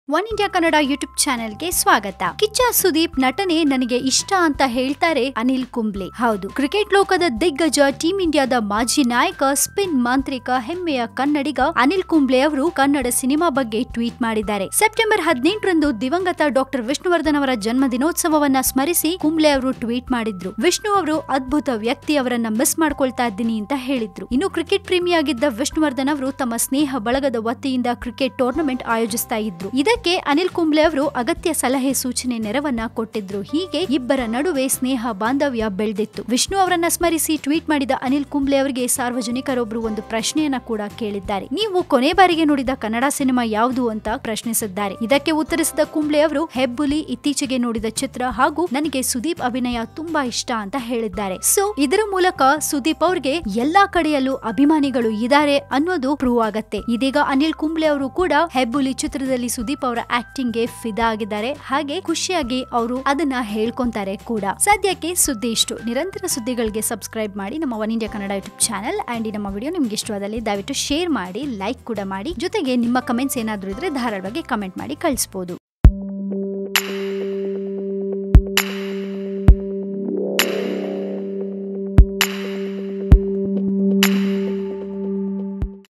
one India Kannada YouTube ಚಾನೆಲ್ಗೆ ಸ್ವಾಗತ ಕಿಚ್ಚ ಸುದೀಪ್ ನಟನೆ ನನಗೆ ಇಷ್ಟ ಅಂತ ಹೇಳ್ತಾರೆ ಅನಿಲ್ ಕುಂಬ್ಳೆ ಹೌದು ಕ್ರಿಕೆಟ್ ಲೋಕದ ದಿಗ್ಗಜ ಟೀಂ ಇಂಡಿಯಾದ ಮಾಜಿ ನಾಯಕ ಸ್ಪಿನ್ ಮಾಂತ್ರಿಕ ಹೆಮ್ಮೆಯ ಕನ್ನಡಿಗ ಅನಿಲ್ ಕುಂಬ್ಳೆ ಅವರು ಕನ್ನಡ ಸಿನಿಮಾ ಬಗ್ಗೆ ಟ್ವೀಟ್ ಮಾಡಿದ್ದಾರೆ ಸೆಪ್ಟೆಂಬರ್ ಹದಿನೆಂಟರಂದು ದಿವಂಗತ ಡಾಕ್ಟರ್ ವಿಷ್ಣುವರ್ಧನ್ ಅವರ ಜನ್ಮ ದಿನೋತ್ಸವವನ್ನ ಸ್ಮರಿಸಿ ಕುಂಬ್ಳೆ ಅವರು ಟ್ವೀಟ್ ಮಾಡಿದ್ರು ವಿಷ್ಣು ಅವರು ಅದ್ಭುತ ವ್ಯಕ್ತಿ ಅವರನ್ನ ಮಿಸ್ ಮಾಡ್ಕೊಳ್ತಾ ಇದ್ದೀನಿ ಅಂತ ಹೇಳಿದ್ರು ಇನ್ನು ಕ್ರಿಕೆಟ್ ಪ್ರೇಮಿಯಾಗಿದ್ದ ವಿಷ್ಣುವರ್ಧನ್ ಅವರು ತಮ್ಮ ಸ್ನೇಹ ಬಳಗದ ವತಿಯಿಂದ ಕ್ರಿಕೆಟ್ ಟೂರ್ನಮೆಂಟ್ ಆಯೋಜಿಸ್ತಾ ಇದ್ರು ಇದಕ್ಕೆ ಅನಿಲ್ ಕುಂಬ್ಳೆ ಅವರು ಅಗತ್ಯ ಸಲಹೆ ಸೂಚನೆ ನೆರವನ್ನ ಕೊಟ್ಟಿದ್ರು ಹೀಗೆ ಇಬ್ಬರ ನಡುವೆ ಸ್ನೇಹ ಬಾಂಧವ್ಯ ಬೆಳೆದಿತ್ತು ವಿಷ್ಣು ಅವರನ್ನ ಸ್ಮರಿಸಿ ಟ್ವೀಟ್ ಮಾಡಿದ ಅನಿಲ್ ಕುಂಬ್ಳೆ ಅವರಿಗೆ ಸಾರ್ವಜನಿಕರೊಬ್ಬರು ಒಂದು ಪ್ರಶ್ನೆಯನ್ನ ಕೂಡ ಕೇಳಿದ್ದಾರೆ ನೀವು ಕೊನೆ ಬಾರಿಗೆ ನೋಡಿದ ಕನ್ನಡ ಸಿನಿಮಾ ಯಾವುದು ಅಂತ ಪ್ರಶ್ನಿಸಿದ್ದಾರೆ ಇದಕ್ಕೆ ಉತ್ತರಿಸಿದ ಕುಂಬ್ಳೆ ಅವರು ಹೆಬ್ಬುಲಿ ಇತ್ತೀಚೆಗೆ ನೋಡಿದ ಚಿತ್ರ ಹಾಗೂ ನನಗೆ ಸುದೀಪ್ ಅಭಿನಯ ತುಂಬಾ ಇಷ್ಟ ಅಂತ ಹೇಳಿದ್ದಾರೆ ಸೊ ಇದರ ಮೂಲಕ ಸುದೀಪ್ ಅವ್ರಿಗೆ ಎಲ್ಲಾ ಕಡೆಯಲ್ಲೂ ಅಭಿಮಾನಿಗಳು ಇದ್ದಾರೆ ಅನ್ನೋದು ಪ್ರೂವ್ ಆಗತ್ತೆ ಇದೀಗ ಅನಿಲ್ ಕುಂಬ್ಳೆ ಅವರು ಕೂಡ ಹೆಬ್ಬುಲಿ ಚಿತ್ರದಲ್ಲಿ ಸುದೀಪ್ ಅವರ ಆಕ್ಟಿಂಗ್ ಗೆ ಫಿದಾ ಆಗಿದ್ದಾರೆ ಹಾಗೆ ಖುಷಿಯಾಗಿ ಅವರು ಅದನ್ನ ಹೇಳ್ಕೊಂತಾರೆ ಕೂಡ ಸದ್ಯಕ್ಕೆ ಸುದ್ದಿ ಇಷ್ಟು ನಿರಂತರ ಸುದ್ದಿಗಳಿಗೆ ಸಬ್ಸ್ಕ್ರೈಬ್ ಮಾಡಿ ನಮ್ಮ One India Kannada YouTube channel and ಈ ನಮ್ಮ ವಿಡಿಯೋ ನಿಮ್ಗೆ ಇಷ್ಟವಾದಲ್ಲಿ ದಯವಿಟ್ಟು ಶೇರ್ ಮಾಡಿ ಲೈಕ್ ಕೂಡ ಮಾಡಿ ಜೊತೆಗೆ ನಿಮ್ಮ ಕಮೆಂಟ್ಸ್ ಏನಾದ್ರೂ ಇದ್ರೆ ಧಾರಾಳವಾಗಿ ಕಮೆಂಟ್ ಮಾಡಿ ಕಳಿಸಬಹುದು